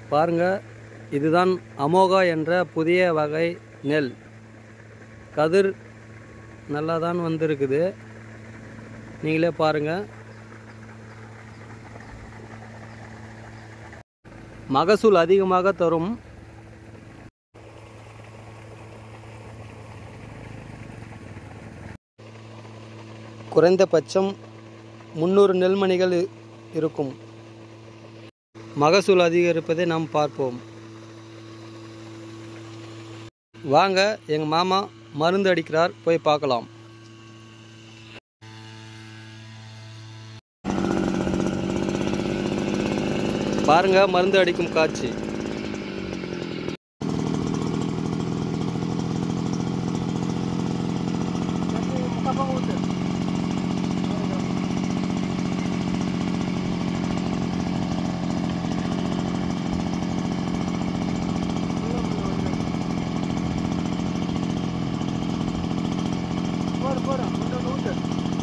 பாருங்க இதுதான் அமோகா என்ற புதிய வகை நெல் கதிர் நல்லா தான் வந்திருக்குது நீங்களே பாருங்க மகசூல் அதிகமாக தரும் குறைந்தபட்சம் முந்நூறு நெல்மணிகள் இ- இருக்கும் மகசூல் அதிகரிப்பதை நாம் பார்ப்போம் வாங்க எங்கள் மாமா மருந்து அடிக்கிறார் போய் பார்க்கலாம் பாருங்க மருந்து அடிக்கும் காட்சி போடு போடு ஒன்று ஊற்று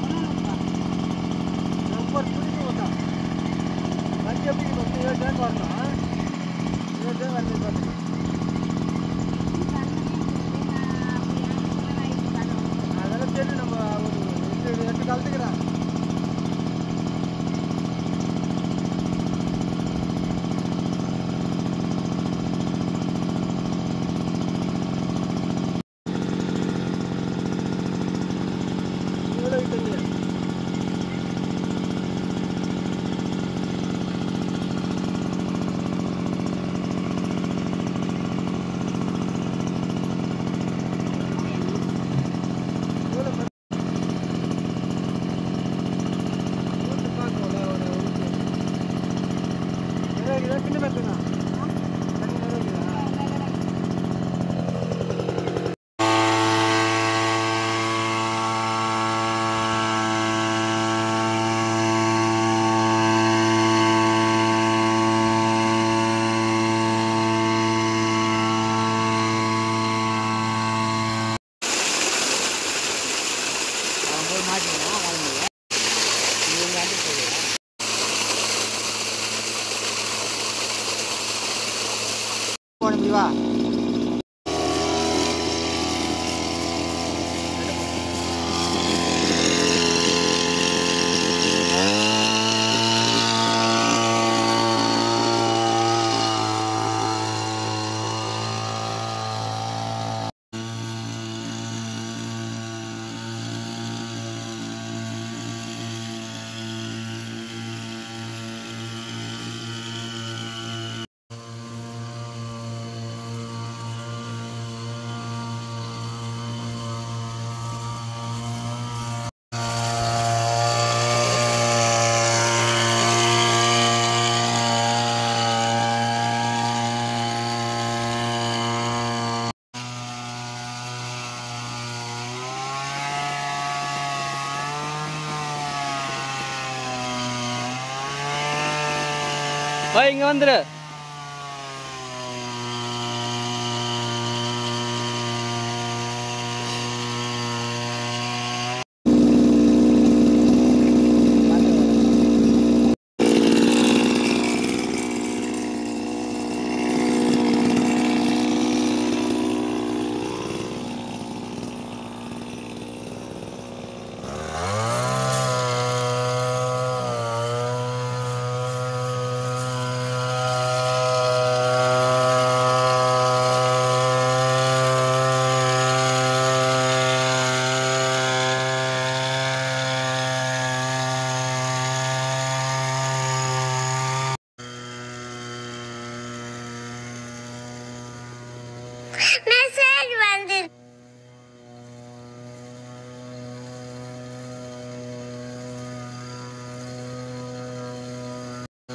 ரொம்ப பிடிக்க ஊற்றா வண்டி எப்படி வந்து ஏழு டைம் வரணும் ஆ? ஏழு டைம் வரணும் பார்த்து அதெல்லாம் சரி நம்ம ஒரு எட்டு எட்டு கலந்துக்கிறேன் எவ்வளோ விட்டீங்க எவ்வளோ ம- ஊத்து பார்க்கணும்ல, ஒரு ஊத்து. நிறைய இருக்குதா? கிண்ணம் இருக்குதா? தண்ணி நிறைய இருக்குதா? போன முடிவா வா இங்க வந்துரு மெசேஜ் வந்து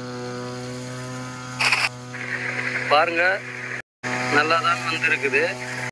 பாருங்க நல்லா தான் வந்திருக்குது